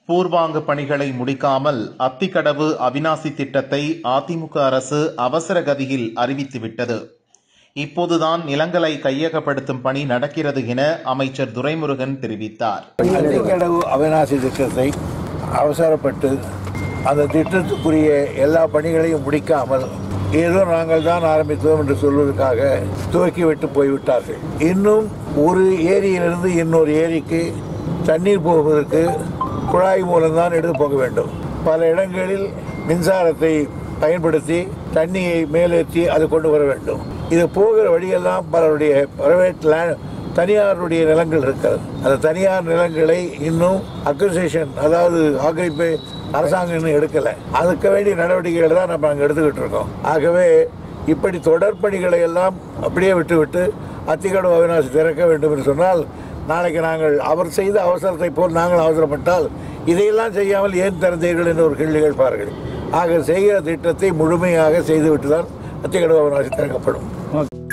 பூர்வாங்க பணிகளை முடிக்காமல் அத்திக்கடவு அவிநாசி திட்டத்தை அதிமுக அரசு அவசர கதியில் அறிவித்துவிட்டது இப்போதுதான் நிலங்களை கையகப்படுத்தும் பணி நடக்கிறது என அமைச்சர் துரைமுருகன் தெரிவித்தார் அத்திக்கடவு அவிநாசி திட்டத்தை அவசரப்பட்டு அந்த திட்டத்துக்குரிய எல்லா பணிகளையும் முடிக்காமல் ஏதோ நாங்கள் தான் ஆரம்பித்தோம் என்று சொல்வதற்காக துவக்கிவிட்டு போய்விட்டார்கள் இன்னும் ஒரு ஏரியிலிருந்து இன்னொரு ஏரிக்கு தண்ணீர் போவதற்கு குழாய் மூலம்தான் எடுத்து போக வேண்டும் பல இடங்களில் மின்சாரத்தை பயன்படுத்தி தண்ணியை மேலேற்றி அது கொண்டு வர வேண்டும் இது போகிற வழியெல்லாம் பலருடைய பிரைவேட் லேண்ட் தனியாருடைய நிலங்கள் இருக்கிறது அந்த தனியார் நிலங்களை இன்னும் அக்ரிசேஷன் அதாவது ஆக்கிரமிப்பு அரசாங்கம் இன்னும் எடுக்கலை அதுக்கு வேண்டிய நடவடிக்கைகள் தான் நம்ம அங்கே எடுத்துக்கிட்டு இருக்கோம் ஆகவே இப்படி தொடர்பணிகளை எல்லாம் அப்படியே விட்டுவிட்டு அத்திக்கடவு அவிநாசி திறக்க வேண்டும் என்று சொன்னால் நாளைக்கு நாங்கள் அவர் செய்த அவசரத்தை போல் நாங்கள் அவசரப்பட்டால் இதையெல்லாம் செய்யாமல் ஏன் திறந்தீர்கள் என்று ஒரு கேள்வி கேட்பார்கள் ஆக செய்கிற திட்டத்தை முழுமையாக செய்துவிட்டு தான் அத்திக்கடவு அவிநாசி திறக்கப்படும்